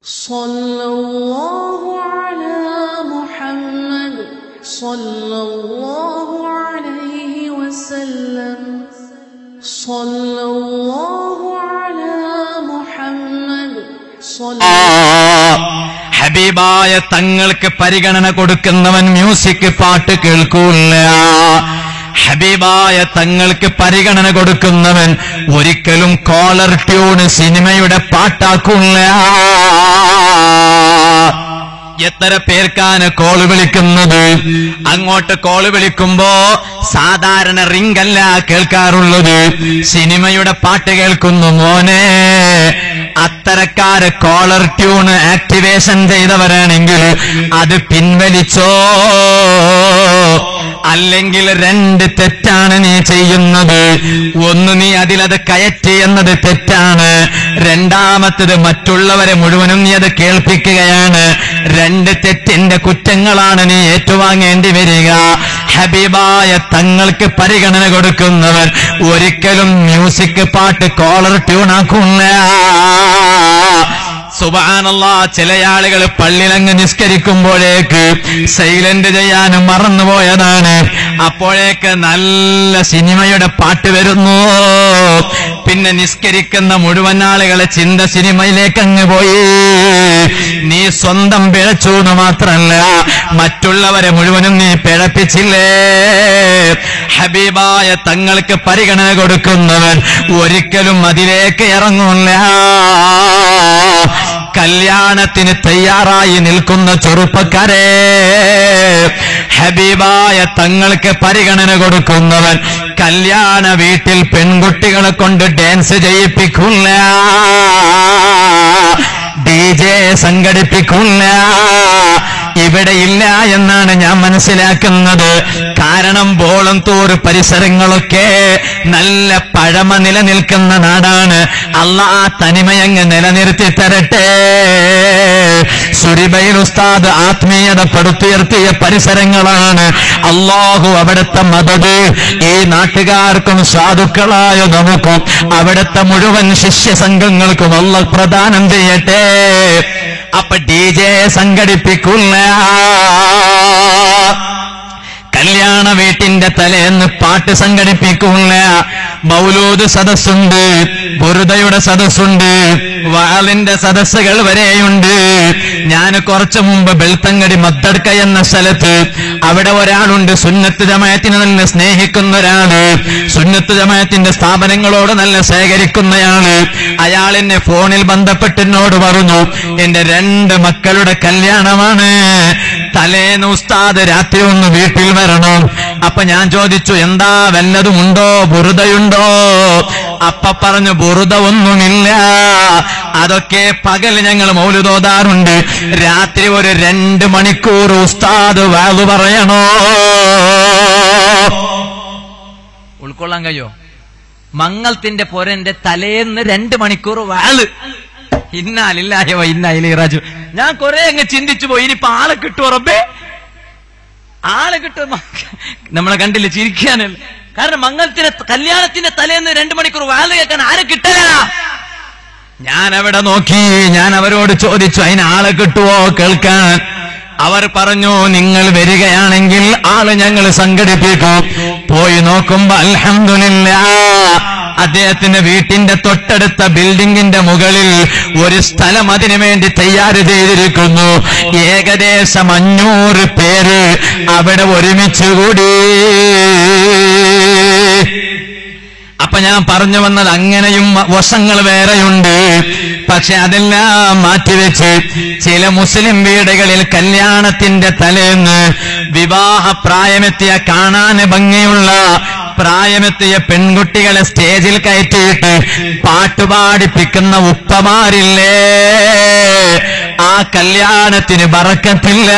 صلى الله على محمد صلى الله عليه وسلم صلى الله على محمد صلى ഹബീബായ തങ്ങൾക്ക് പരിഗണന കൊടുക്കുന്നവൻ മ്യൂസിക് പാട്ട് കേൾക്കൂല ഹബീബായ തങ്ങൾക്ക് പരിഗണന കൊടുക്കുന്നവൻ ഒരിക്കലും കോളർ ട്യൂൺ സിനിമയുടെ പാട്ടാക്കൂല എത്ര പേർക്കാണ് കോള് വിളിക്കുന്നത് അങ്ങോട്ട് കോള് വിളിക്കുമ്പോ സാധാരണ റിംഗ് അല്ല കേൾക്കാറുള്ളത് സിനിമയുടെ പാട്ട് കേൾക്കുന്നു മോനെ അത്തരക്കാര് കോളർ ട്യൂൺ ആക്ടിവേഷൻ ചെയ്തവരാണെങ്കിൽ അത് പിൻവലിച്ചോ അല്ലെങ്കിൽ രണ്ട് തെറ്റാണ് നീ ചെയ്യുന്നത് ഒന്ന് നീ അതിലത് കയറ്റി എന്നത് തെറ്റാണ് രണ്ടാമത്തത് മറ്റുള്ളവരെ മുഴുവനും നീ അത് കേൾപ്പിക്കുകയാണ് രണ്ട് തെറ്റിന്റെ കുറ്റങ്ങളാണ് നീ ഏറ്റുവാങ്ങേണ്ടി വരിക ഹബീബായ തങ്ങൾക്ക് പരിഗണന കൊടുക്കുന്നവൻ ഒരിക്കലും മ്യൂസിക് പാട്ട് കോളർ ട്യൂൺ ആക്കില്ല സുബാനല്ല ചില ആളുകൾ പള്ളിലങ്ങ് നിസ്കരിക്കുമ്പോഴേക്ക് സൈലന്റ് ചെയ്യാൻ മറന്നുപോയതാണ് അപ്പോഴേക്ക് നല്ല സിനിമയുടെ പാട്ട് വരുന്നു പിന്നെ നിസ്കരിക്കുന്ന മുഴുവൻ ആളുകളെ ചിന്ത സിനിമയിലേക്ക് അങ്ങ് പോയി നീ സ്വന്തം പിഴച്ചു എന്ന് മാത്രല്ല മറ്റുള്ളവരെ മുഴുവനും നീ പിഴപ്പിച്ചില്ലേ ഹബീബായ തങ്ങൾക്ക് പരിഗണന കൊടുക്കുന്നവൻ ഒരിക്കലും അതിലേക്ക് ഇറങ്ങില്ല കല്യാണത്തിന് തയ്യാറായി നിൽക്കുന്ന ചെറുപ്പക്കാരെ ഹബീബായ തങ്ങൾക്ക് പരിഗണന കൊടുക്കുന്നവൻ കല്യാണ വീട്ടിൽ പെൺകുട്ടികളെ കൊണ്ട് ഡാൻസ് ചെയ്യിപ്പിക്കില്ല ഡി ജെ സംഘടിപ്പിക്കില്ല ഇവിടെ ഇല്ല എന്നാണ് ഞാൻ മനസ്സിലാക്കുന്നത് കാരണം ബോളംതോറ് പരിസരങ്ങളൊക്കെ നല്ല പഴമ നിലനിൽക്കുന്ന നാടാണ് അല്ല ആ തനിമയങ്ങ് നിലനിർത്തി തരട്ടെ സുരിബൈൽ ഉസ്താദ് ആത്മീയത പടുത്തുയർത്തിയ പരിസരങ്ങളാണ് അള്ളാഹു അവിടുത്തെ മദത് ഈ നാട്ടുകാർക്കും സാധുക്കളായ നമുക്കും അവിടുത്തെ മുഴുവൻ ശിഷ്യ സംഘങ്ങൾക്കും അല്ല പ്രദാനം ചെയ്യട്ടെ അപ്പൊ ഡി ജെ സംഘടിപ്പിക്കില്ല കല്യാണ വീട്ടിന്റെ തലേന്ന് പാട്ട് സംഘടിപ്പിക്കില്ല മൗലൂദ് സദസ്സുണ്ട് ബുറുദയുടെ സദസ്സുണ്ട് വാളിന്റെ സദസ്സുകൾ വരെയുണ്ട് ഞാൻ കുറച്ചു മുമ്പ് ബെൽത്തങ്കടി മത്തടുക്ക എന്ന സ്ഥലത്ത് അവിടെ ഒരാളുണ്ട് സുന്നത്ത് ജമായത്തിനെ നല്ല സ്നേഹിക്കുന്ന ഒരാള് സുന്നത്ത് ജമായത്തിന്റെ സ്ഥാപനങ്ങളോട് നല്ല ശേഖരിക്കുന്നയാള് അയാൾ എന്നെ ഫോണിൽ ബന്ധപ്പെട്ട് എന്നോട് പറഞ്ഞു എന്റെ രണ്ട് മക്കളുടെ കല്യാണമാണ് തലേന്ന് ഉസ്താദ് രാത്രി ഒന്ന് വീട്ടിൽ വരണം അപ്പൊ ഞാൻ ചോദിച്ചു എന്താ വല്ലതുമുണ്ടോ ബുറുദയുണ്ടോ അപ്പ പറഞ്ഞു ബുറുദ ഒന്നുമില്ല അതൊക്കെ പകൽ ഞങ്ങൾ മൗലുതോതാറുണ്ട് രാത്രി ഒരു രണ്ട് മണിക്കൂർ ഉസ്താദ് വാതു പറയണോ ഉൾക്കൊള്ളാൻ കഴിയോ മംഗളത്തിന്റെ പൊരന്റെ തലേന്ന് രണ്ട് മണിക്കൂർ വാള് ഇന്നാലില്ലായോ ഇന്നായില്ലേ റാജു ഞാൻ കുറെ അങ്ങ് ചിന്തിച്ചു പോയി ഇനിയിപ്പൊ ആളെ കിട്ടുമോ റബ്ബേ ആളെ കിട്ടും നമ്മളെ കണ്ടില്ല ചിരിക്കാനല്ല കാരണം മംഗളത്തിന്റെ കല്യാണത്തിന്റെ തലേന്ന് രണ്ടു മണിക്കൂർ വാള് കേൾക്കാൻ ആരെ കിട്ടല ഞാൻ അവിടെ നോക്കി ഞാൻ അവരോട് ചോദിച്ചു അതിന് ആളെ കിട്ടുവോ കേൾക്കാൻ അവർ പറഞ്ഞു നിങ്ങൾ വരികയാണെങ്കിൽ ആള് ഞങ്ങൾ സംഘടിപ്പിക്കും പോയി നോക്കുമ്പോ അൽഹംദുലില്ല അദ്ദേഹത്തിന്റെ വീട്ടിന്റെ തൊട്ടടുത്ത ബിൽഡിംഗിന്റെ മുകളിൽ ഒരു സ്ഥലം അതിനു വേണ്ടി തയ്യാർ ചെയ്തിരിക്കുന്നു ഏകദേശം അഞ്ഞൂറ് പേര് അവിടെ ഒരുമിച്ച് കൂടി അപ്പൊ ഞാൻ പറഞ്ഞു വന്നത് അങ്ങനെയും വശങ്ങൾ വേറെയുണ്ട് പക്ഷെ അതെല്ലാം മാറ്റിവെച്ച് ചില മുസ്ലിം വീടുകളിൽ കല്യാണത്തിന്റെ തലേന്ന് വിവാഹ പ്രായമെത്തിയ കാണാൻ ഭംഗിയുള്ള പ്രായമെത്തിയ പെൺകുട്ടികളെ സ്റ്റേജിൽ കയറ്റിയിട്ട് പാട്ടുപാടിപ്പിക്കുന്ന ഉപ്പമാരില്ലേ ആ കല്യാണത്തിന് ബറക്കത്തില്ല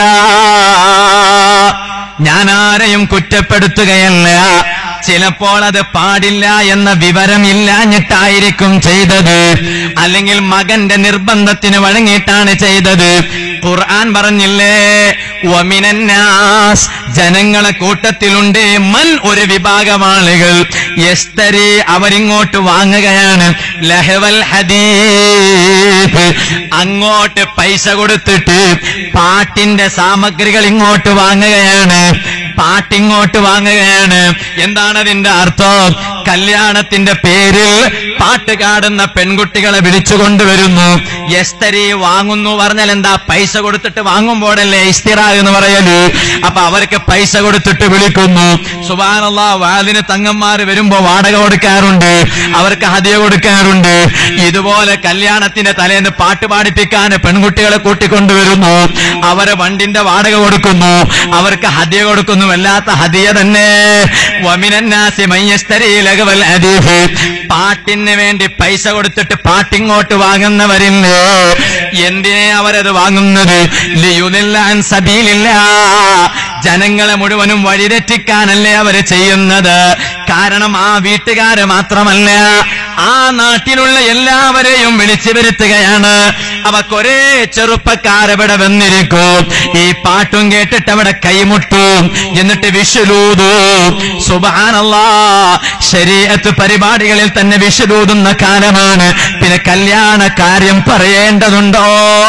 ഞാൻ ആരെയും കുറ്റപ്പെടുത്തുകയല്ല ചിലപ്പോൾ അത് പാടില്ല എന്ന വിവരമില്ലാഞ്ഞിട്ടായിരിക്കും ചെയ്തത് അല്ലെങ്കിൽ മകന്റെ നിർബന്ധത്തിന് വഴങ്ങിയിട്ടാണ് ചെയ്തത് ഖുർആൻ പറഞ്ഞില്ലേ വമിനന്നാസ് ജനങ്ങളെ കൂട്ടത്തിലുണ്ട് മൻ ഒരു വിഭാഗം ആളുകൾ യസ്തരി അവരിങ്ങോട്ട് വാങ്ങുകയാണ് ലഹവൽ ഹദീസ് ഹദീഫ് അങ്ങോട്ട് പൈസ കൊടുത്തിട്ട് പാട്ടിന്റെ സാമഗ്രികൾ ഇങ്ങോട്ട് വാങ്ങുകയാണ് പാട്ടിങ്ങോട്ട് വാങ്ങുകയാണ് എന്താണ് അതിന്റെ അർത്ഥം കല്യാണത്തിന്റെ പേരിൽ പാട്ട് കാടുന്ന പെൺകുട്ടികളെ വിളിച്ചു കൊണ്ടുവരുന്നു എസ്തരി വാങ്ങുന്നു പറഞ്ഞാൽ എന്താ പൈസ കൊടുത്തിട്ട് വാങ്ങുമ്പോഴല്ലേ ഇസ്തിറ എന്ന് പറയല് അപ്പൊ അവർക്ക് പൈസ കൊടുത്തിട്ട് വിളിക്കുന്നു സുബാനുള്ള വാലിന് തങ്ങന്മാർ വരുമ്പോ വാടക കൊടുക്കാറുണ്ട് അവർക്ക് ഹതിയ കൊടുക്കാറുണ്ട് ഇതുപോലെ കല്യാണത്തിന്റെ തലേന്ന് പാട്ട് പാടിപ്പിക്കാൻ പെൺകുട്ടികളെ കൂട്ടിക്കൊണ്ടുവരുന്നു അവരെ വണ്ടിന്റെ വാടക കൊടുക്കുന്നു അവർക്ക് ഹദിയ കൊടുക്കുന്നു വല്ലാത്ത ഹദിയ തന്നെ വമിനന്നാസി മയ്യസ്തരി ലഘവൽ ഹദീഫ് പാട്ടിന് വേണ്ടി പൈസ കൊടുത്തിട്ട് പാട്ടിങ്ങോട്ട് വാങ്ങുന്നവരില്ലേ എന്തിനെ അവരത് വാങ്ങുന്നത് ലിയുദില്ലാൻ സബീലില്ല ജനങ്ങളെ മുഴുവനും വഴിതെറ്റിക്കാനല്ലേ അവര് ചെയ്യുന്നത് കാരണം ആ വീട്ടുകാര് മാത്രമല്ല ആ നാട്ടിലുള്ള എല്ലാവരെയും വിളിച്ചു വരുത്തുകയാണ് അവക്കൊരേ ചെറുപ്പക്കാരവിടെ വന്നിരിക്കും ഈ പാട്ടും കേട്ടിട്ട് അവിടെ കൈമുട്ടും എന്നിട്ട് വിഷുലൂതു സുബാനല്ലാ ശരീരത്ത് പരിപാടികളിൽ തന്നെ വിഷുലൂതുന്ന കാലമാണ് പിന്നെ കല്യാണ കാര്യം പറയേണ്ടതുണ്ടോ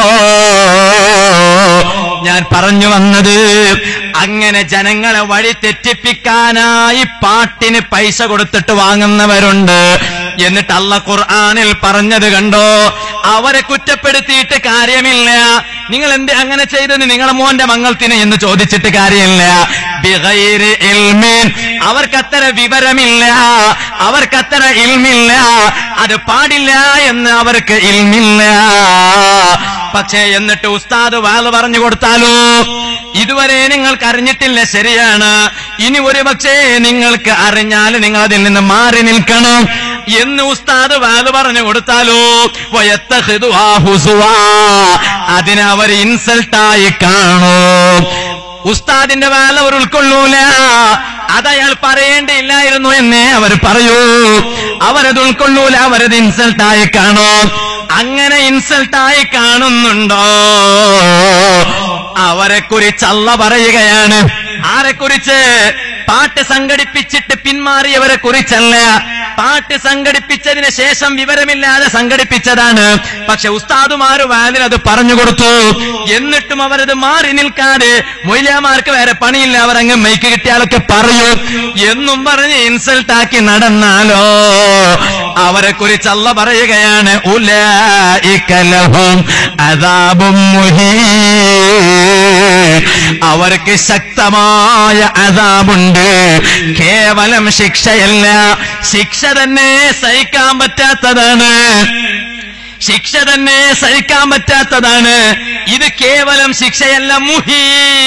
ഞാൻ പറഞ്ഞു വന്നത് അങ്ങനെ ജനങ്ങളെ വഴി തെറ്റിപ്പിക്കാനായി പാട്ടിന് പൈസ കൊടുത്തിട്ട് വാങ്ങുന്നവരുണ്ട് എന്നിട്ട് അല്ല ഖുർആനിൽ പറഞ്ഞത് കണ്ടോ അവരെ കുറ്റപ്പെടുത്തിയിട്ട് കാര്യമില്ല നിങ്ങൾ എന്ത് അങ്ങനെ ചെയ്തത് നിങ്ങളെ മോന്റെ മംഗളത്തിന് എന്ന് ചോദിച്ചിട്ട് കാര്യമില്ല ബിഗൈരി ഇൽമിൻ അവർക്കത്ര വിവരമില്ല അവർക്കത്ര ഇൽമില്ല അത് പാടില്ല എന്ന് അവർക്ക് ഇൽമില്ല പക്ഷേ എന്നിട്ട് ഉസ്താദ് വാല് പറഞ്ഞു കൊടുത്താലോ ഇതുവരെ നിങ്ങൾക്ക് അറിഞ്ഞിട്ടില്ല ശരിയാണ് ഇനി ഒരു പക്ഷേ നിങ്ങൾക്ക് അറിഞ്ഞാൽ നിങ്ങൾ അതിൽ നിന്ന് മാറി നിൽക്കണം എന്ന് ഉസ്താദ് വാല് പറഞ്ഞു കൊടുത്താലോ വയത്തഹിതുവാ ഹുസുവാ അതിനെ അവർ ഇൻസൾട്ടായി കാണും ഉസ്താദിന്റെ വേല അവർ ഉൾക്കൊള്ളൂല അതയാൾ പറയേണ്ടിയില്ലായിരുന്നു എന്നേ അവർ പറയൂ അവരത് ഉൾക്കൊള്ളൂല അവരത് ഇൻസൾട്ടായി കാണും അങ്ങനെ ഇൻസൾട്ടായി കാണുന്നുണ്ടോ അവരെ കുറിച്ച് അല്ല പറയുകയാണ് ആരെ കുറിച്ച് പാട്ട് സംഘടിപ്പിച്ചിട്ട് പിന്മാറിയവരെ കുറിച്ചല്ല പാട്ട് സംഘടിപ്പിച്ചതിന് ശേഷം വിവരമില്ലാതെ സംഘടിപ്പിച്ചതാണ് പക്ഷെ ഉസ്താദുമാര് വാലിൽ അത് പറഞ്ഞു കൊടുത്തു എന്നിട്ടും അവരത് മാറി നിൽക്കാതെ മൊയ്ലാമാർക്ക് വേറെ പണിയില്ല അവർ അങ്ങ് മൈക്ക് കിട്ടിയാലൊക്കെ പറയൂ എന്നും പറഞ്ഞ് ഇൻസൾട്ടാക്കി നടന്നാലോ അവരെ കുറിച്ച് അല്ല പറയുകയാണ് ഉലഹും അതാബും അവർക്ക് ശക്തമായ അതാബുണ്ട് കേവലം ശിക്ഷയല്ല ശിക്ഷ തന്നെ സഹിക്കാൻ പറ്റാത്തതാണ് ശിക്ഷ തന്നെ സഹിക്കാൻ പറ്റാത്തതാണ് ഇത് കേവലം ശിക്ഷയല്ല മുഹി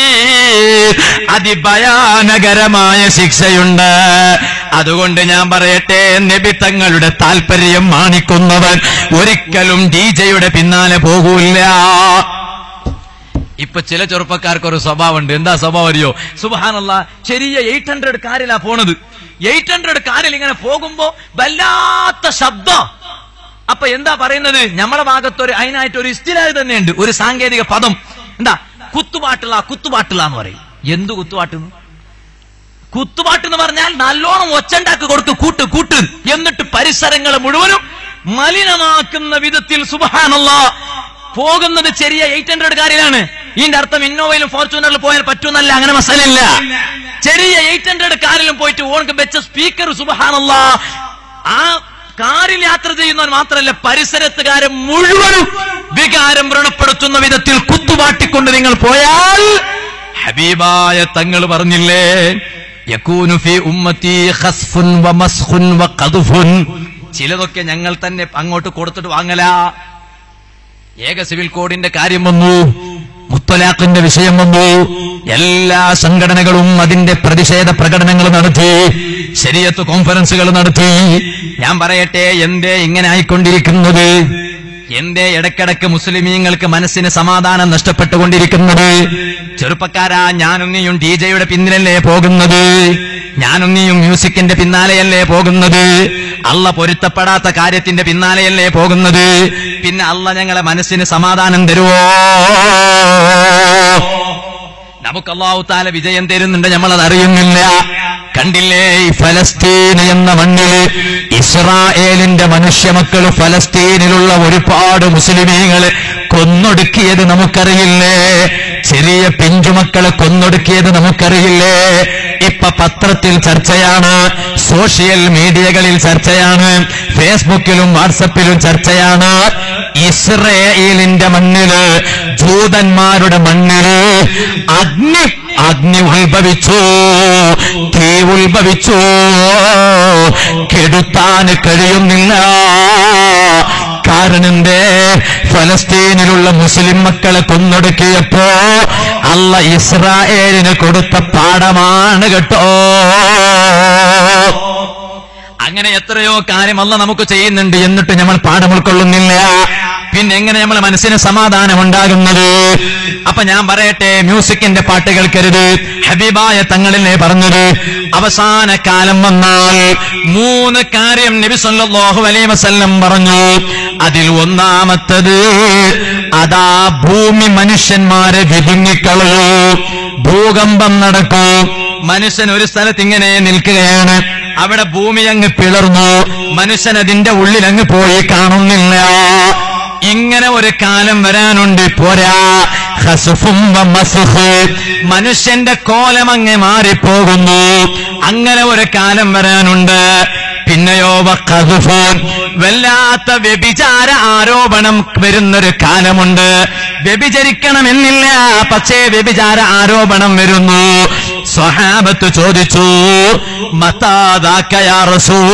അതിഭയാനകരമായ ശിക്ഷയുണ്ട് അതുകൊണ്ട് ഞാൻ പറയട്ടെ നബി തങ്ങളുടെ താല്പര്യം മാനിക്കുന്നവൻ ഒരിക്കലും ഡി ജെയുടെ പിന്നാലെ പോകൂല്ല ഇപ്പൊ ചില ചെറുപ്പക്കാർക്ക് ഒരു സ്വഭാവമുണ്ട് എന്താ സ്വഭാവം അറിയോ സുബാനല്ല ചെറിയ എയ്റ്റ് ഹൺഡ്രഡ് കാറിലാ പോണത് എയ്റ്റ് ഹൺഡ്രഡ് കാറിൽ ഇങ്ങനെ പോകുമ്പോ വല്ലാത്ത ശബ്ദം അപ്പൊ എന്താ പറയുന്നത് നമ്മളെ ഭാഗത്തൊരു അതിനായിട്ട് ഒരു ഇസ്തിലായി തന്നെയുണ്ട് ഒരു സാങ്കേതിക പദം എന്താ കുത്തുപാട്ടുള്ള കുത്തുപാട്ടുള്ള എന്ന് പറയും എന്ത് കുത്തുപാട്ട് കുത്തുപാട്ട് എന്ന് പറഞ്ഞാൽ നല്ലോണം ഒച്ചണ്ടാക്കി കൊടുത്ത് കൂട്ട് കൂട്ട് എന്നിട്ട് പരിസരങ്ങളെ മുഴുവനും മലിനമാക്കുന്ന വിധത്തിൽ സുബഹാനല്ല പോകുന്നത് ചെറിയ എയ്റ്റ് ഹൺഡ്രഡ് കാറിലാണ് ഇതിന്റെ അർത്ഥം ഇന്നോവയിലും ഫോർച്യൂണറിലും പോയാൽ പറ്റുന്നല്ല അങ്ങനെ മസലില്ല ചെറിയ എയ്റ്റ് ഹൺഡ്രഡ് കാറിലും പോയിട്ട് ഓണക്ക് വെച്ച സ്പീക്കർ സുബഹാനല്ല ആ കാറിൽ യാത്ര ചെയ്യുന്നവൻ മാത്രമല്ല പരിസരത്തുകാരെ മുഴുവനും വികാരം വ്രണപ്പെടുത്തുന്ന വിധത്തിൽ കുത്തുപാട്ടിക്കൊണ്ട് നിങ്ങൾ പോയാൽ ഹബീബായ തങ്ങൾ പറഞ്ഞില്ലേ യകൂനു ഫീ ഉമ്മത്തി ഖസ്ഫുൻ വമസ്ഖുൻ വഖദ്ഫുൻ ചിലതൊക്കെ ഞങ്ങൾ തന്നെ അങ്ങോട്ട് കൊടുത്തിട്ട് വാങ്ങലാ ഏക സിവിൽ കോഡിന്റെ കാര്യം വന്നു മുത്തലാഖിന്റെ വിഷയം വന്നു എല്ലാ സംഘടനകളും അതിന്റെ പ്രതിഷേധ പ്രകടനങ്ങൾ നടത്തി ശരിയത്ത് കോൺഫറൻസുകൾ നടത്തി ഞാൻ പറയട്ടെ എന്തേ ഇങ്ങനെ ആയിക്കൊണ്ടിരിക്കുന്നത് എന്തേ ഇടക്കിടക്ക് മുസ്ലിമീങ്ങൾക്ക് മനസ്സിന് സമാധാനം നഷ്ടപ്പെട്ടുകൊണ്ടിരിക്കുന്നത് ചെറുപ്പക്കാരാ ഞാനും നീയും ഡി ജെയുടെ പിന്നിലല്ലേ പോകുന്നത് ഞാനും നീയും മ്യൂസിക്കിന്റെ പിന്നാലെയല്ലേ പോകുന്നത് അള്ള പൊരുത്തപ്പെടാത്ത കാര്യത്തിന്റെ പിന്നാലെയല്ലേ പോകുന്നത് പിന്നെ അള്ള ഞങ്ങളെ മനസ്സിന് സമാധാനം തരുവോ നമുക്ക് അള്ളാഹു താല വിജയം തരുന്നുണ്ട് നമ്മളത് അറിയുന്നില്ല കണ്ടില്ലേ ഈ ഫലസ്തീൻ എന്ന മണ്ണില് ഇസ്രായേലിന്റെ മനുഷ്യമക്കൾ ഫലസ്തീനിലുള്ള ഒരുപാട് മുസ്ലിമീങ്ങള് കൊന്നൊടുക്കിയത് നമുക്കറിയില്ലേ ചെറിയ പിഞ്ചുമക്കളെ കൊന്നൊടുക്കിയത് നമുക്കറിയില്ലേ ഇപ്പൊ പത്രത്തിൽ ചർച്ചയാണ് സോഷ്യൽ മീഡിയകളിൽ ചർച്ചയാണ് ഫേസ്ബുക്കിലും വാട്സപ്പിലും ചർച്ചയാണ് ഇസ്രയേലിന്റെ മണ്ണില് ജൂതന്മാരുടെ മണ്ണില് അഗ്നി അഗ്നി ഉത്ഭവിച്ചു തീ ഉത്ഭവിച്ചു കെടുത്താൻ കഴിയുന്നില്ല കാരണം എന്തേ ഫലസ്തീനിലുള്ള മുസ്ലിം മക്കളെ കൊന്നൊടുക്കിയപ്പോ അല്ല ഇസ്രായേലിന് കൊടുത്ത പാഠമാണ് കേട്ടോ അങ്ങനെ എത്രയോ കാര്യം അല്ല നമുക്ക് ചെയ്യുന്നുണ്ട് എന്നിട്ട് നമ്മൾ പാഠം ഉൾക്കൊള്ളുന്നില്ല പിന്നെ എങ്ങനെ നമ്മളെ മനസ്സിന് സമാധാനം ഉണ്ടാകുന്നത് അപ്പൊ ഞാൻ പറയട്ടെ മ്യൂസിക്കിന്റെ പാട്ട് കേൾക്കരുത് ഹബീബായ തങ്ങളിലെ പറഞ്ഞത് അവസാന കാലം വന്നാൽ മൂന്ന് കാര്യം നബി സല്ലല്ലാഹു അലൈഹി വസല്ലം പറഞ്ഞു അതിൽ ഒന്നാമത്തത് അതാ ഭൂമി മനുഷ്യന്മാരെ വിതുങ്ങിക്കളയൂ ഭൂകമ്പം നടക്കൂ മനുഷ്യൻ ഒരു സ്ഥലത്ത് ഇങ്ങനെ നിൽക്കുകയാണ് അവിടെ ഭൂമി അങ്ങ് പിളർന്നു മനുഷ്യൻ അതിന്റെ ഉള്ളിൽ അങ്ങ് പോയി കാണുന്നില്ല ഇങ്ങനെ ഒരു കാലം വരാനുണ്ട് പോരാ ഹസുഫും വ മസുഫ്. മനുഷ്യന്റെ കോലം അങ്ങ് മാറിപ്പോകുന്നു അങ്ങനെ ഒരു കാലം വരാനുണ്ട് പിന്നെയോ വഖദുഫൂൻ വല്ലാത്ത വ്യഭിചാര ആരോപണം വരുന്നൊരു കാലമുണ്ട് വ്യഭിചരിക്കണമെന്നില്ല പക്ഷേ വ്യഭിചാര ആരോപണം വരുന്നു സ്വഹാബത്ത് ചോദിച്ചു മത്താതാക്കയാ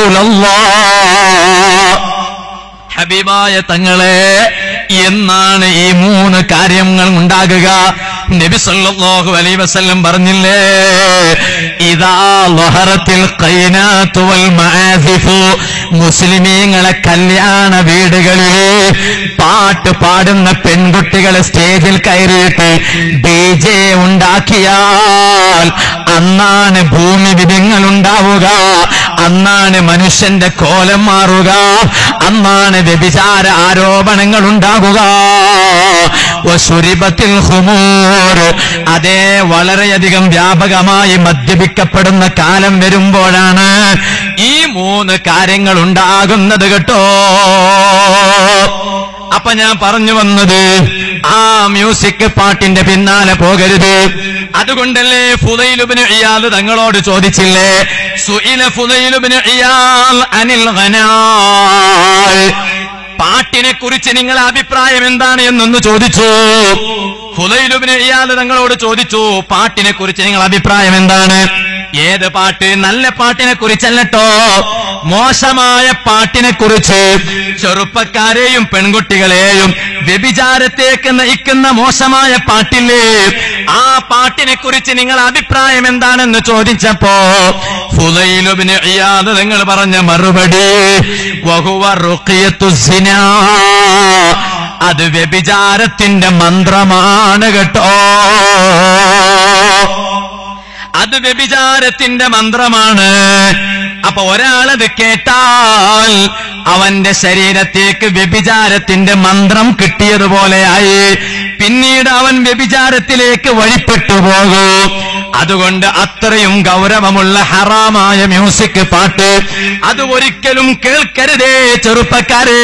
റസൂലല്ലാ ഹബീബായ തങ്ങളെ എന്നാണ് ഈ മൂന്ന് കാര്യങ്ങൾ ഉണ്ടാകുക നബി സല്ലല്ലാഹു അലൈഹി വസല്ലം പറഞ്ഞില്ലേ ഇതാ ലഹറത്തിൽ ഖൈനാത്തു വൽ മആസിഫു മുസ്ലിമീങ്ങളെ കല്യാണ വീടുകളിൽ പാട്ട് പാടുന്ന പെൺകുട്ടികളെ സ്റ്റേജിൽ കയറിയിട്ട് ഡി ജെ ഉണ്ടാക്കിയാൽ അന്നാണ് ഭൂമി വിധങ്ങൾ ഉണ്ടാവുക അന്നാണ് മനുഷ്യന്റെ കോലം മാറുക അന്നാണ് വ്യഭിചാര ആരോപണങ്ങൾ ഉണ്ടാകുക വസുരിബത്തിൽ ഹുമൂർ അതേ വളരെയധികം വ്യാപകമായി മദ്യപിക്കപ്പെടുന്ന കാലം വരുമ്പോഴാണ് ഈ മൂന്ന് കാര്യങ്ങൾ ഉണ്ടാകുന്നത് കേട്ടോ അപ്പൊ ഞാൻ പറഞ്ഞു വന്നത് ആ മ്യൂസിക് പാട്ടിന്റെ പിന്നാലെ പോകരുത് അതുകൊണ്ടല്ലേ ഫുദൈലുബിന് ഇയാൾ തങ്ങളോട് ചോദിച്ചില്ലേ സുഇല ഫുദൈലുബിന് ഇയാൾ അനിൽ ഖനാൽ പാട്ടിനെ കുറിച്ച് നിങ്ങളെ അഭിപ്രായം എന്താണ് എന്നൊന്ന് ചോദിച്ചു ഫുലൈലുബിന് ഇയാൾ തങ്ങളോട് ചോദിച്ചു പാട്ടിനെ കുറിച്ച് നിങ്ങൾ അഭിപ്രായം എന്താണ് ഏത് പാട്ട് നല്ല പാട്ടിനെ കുറിച്ചല്ലട്ടോ മോശമായ പാട്ടിനെ കുറിച്ച് ചെറുപ്പക്കാരെയും പെൺകുട്ടികളെയും വ്യഭിചാരത്തേക്ക് നയിക്കുന്ന മോശമായ പാട്ടില്ലേ ആ പാട്ടിനെ കുറിച്ച് നിങ്ങൾ അഭിപ്രായം എന്താണെന്ന് ചോദിച്ചപ്പോ ഫുലൈലുബിന് ഇയാദ് നിങ്ങൾ പറഞ്ഞ മറുപടി വഹുവ റുഖിയത്തു സിനാ അത് വ്യഭിചാരത്തിന്റെ മന്ത്രമാണ് കേട്ടോ അത് വ്യഭിചാരത്തിന്റെ മന്ത്രമാണ് അപ്പൊ ഒരാളത് കേട്ടാൽ അവന്റെ ശരീരത്തേക്ക് വ്യഭിചാരത്തിന്റെ മന്ത്രം കിട്ടിയതുപോലെയായി പിന്നീട് അവൻ വ്യഭിചാരത്തിലേക്ക് വഴിപ്പെട്ടു പോകും അതുകൊണ്ട് അത്രയും ഗൗരവമുള്ള ഹറാമായ മ്യൂസിക് പാട്ട് അത് ഒരിക്കലും കേൾക്കരുതേ ചെറുപ്പക്കാരെ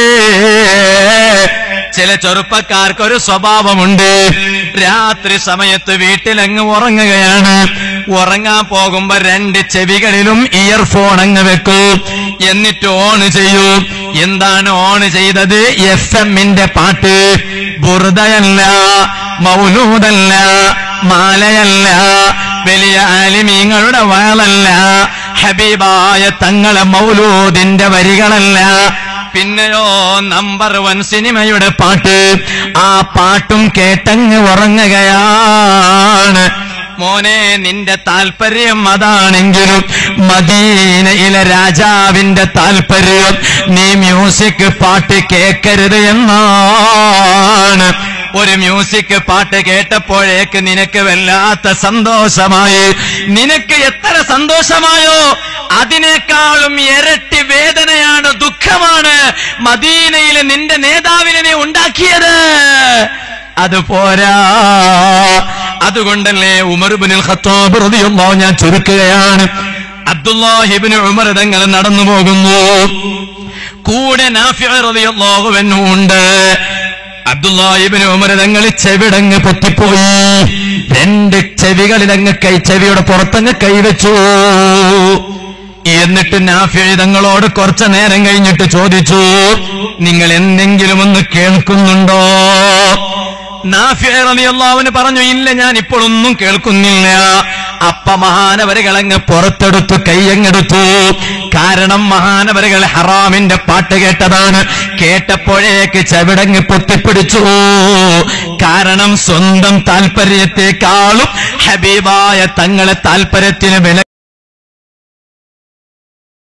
ചില ചെറുപ്പക്കാർക്ക് ഒരു സ്വഭാവമുണ്ട് രാത്രി സമയത്ത് വീട്ടിലങ്ങ് ഉറങ്ങുകയാണ് ഉറങ്ങാൻ പോകുമ്പോ രണ്ട് ചെവികളിലും ഇയർഫോൺ അങ്ങ് വെക്കൂ എന്നിട്ട് ഓൺ ചെയ്യൂ എന്താണ് ഓൺ ചെയ്തത് എഫ് എമ്മിന്റെ പാട്ട് ബുറുദയല്ല മൗലൂദല്ല മാലയല്ല വലിയ ആലിമീങ്ങളുടെ വാളല്ല ഹബീബായ തങ്ങളെ മൗലൂദിന്റെ വരികളല്ല പിന്നെയോ നമ്പർ വൺ സിനിമയുടെ പാട്ട് ആ പാട്ടും കേട്ടങ്ങ് ഉറങ്ങുകയാണ് മോനെ നിന്റെ താല്പര്യം അതാണെങ്കിലും മദീനയിലെ രാജാവിന്റെ താല്പര്യം നീ മ്യൂസിക് പാട്ട് കേൾക്കരുത് എന്നാണ് ഒരു മ്യൂസിക് പാട്ട് കേട്ടപ്പോഴേക്ക് നിനക്ക് വല്ലാത്ത സന്തോഷമായി നിനക്ക് എത്ര സന്തോഷമായോ അതിനേക്കാളും ഇരട്ടി വേദനയാണ് ദുഃഖമാണ് മദീനയിലെ നിന്റെ നേതാവിനെ നീ ഉണ്ടാക്കിയത് അത് പോരാ അതുകൊണ്ടല്ലേ ഉമർബിനിൽ ഖത്താബ് റളിയല്ലാഹു ഞാൻ ചുരുക്കുകയാണ് അബ്ദുല്ലാഹിബിന് ഉമർ തങ്ങൾ നടന്നു പോകുന്നു കൂടെ നാഫിഅറിയാഹുവെന്നുണ്ട് അബ്ദുല്ലാഹിബിന് ഉമർ തങ്ങൾ ചെവിടങ്ങ് പൊത്തിപ്പോയി രണ്ട് ചെവികളിലങ്ങ് കൈ ചെവിയുടെ പുറത്തങ്ങ് കൈവച്ചു എന്നിട്ട് നാഫി തങ്ങളോട് കുറച്ചു നേരം കഴിഞ്ഞിട്ട് ചോദിച്ചു നിങ്ങൾ എന്തെങ്കിലും ഒന്ന് കേൾക്കുന്നുണ്ടോ നാഫിഅറിയാഹുവിന് പറഞ്ഞു ഇല്ല ഞാൻ ഇപ്പോൾ ഒന്നും കേൾക്കുന്നില്ല അപ്പ മഹാനവരുകളങ്ങ് പുറത്തെടുത്തു കൈയങ്ങെടുത്തു കാരണം മഹാനവരുകൾ ഹറാമിന്റെ പാട്ട് കേട്ടതാണ് കേട്ടപ്പോഴേക്ക് ചവിടങ്ങ് പൊത്തിപ്പിടിച്ചു കാരണം സ്വന്തം താല്പര്യത്തെക്കാളും ഹബീബായ തങ്ങളെ താല്പര്യത്തിന് വില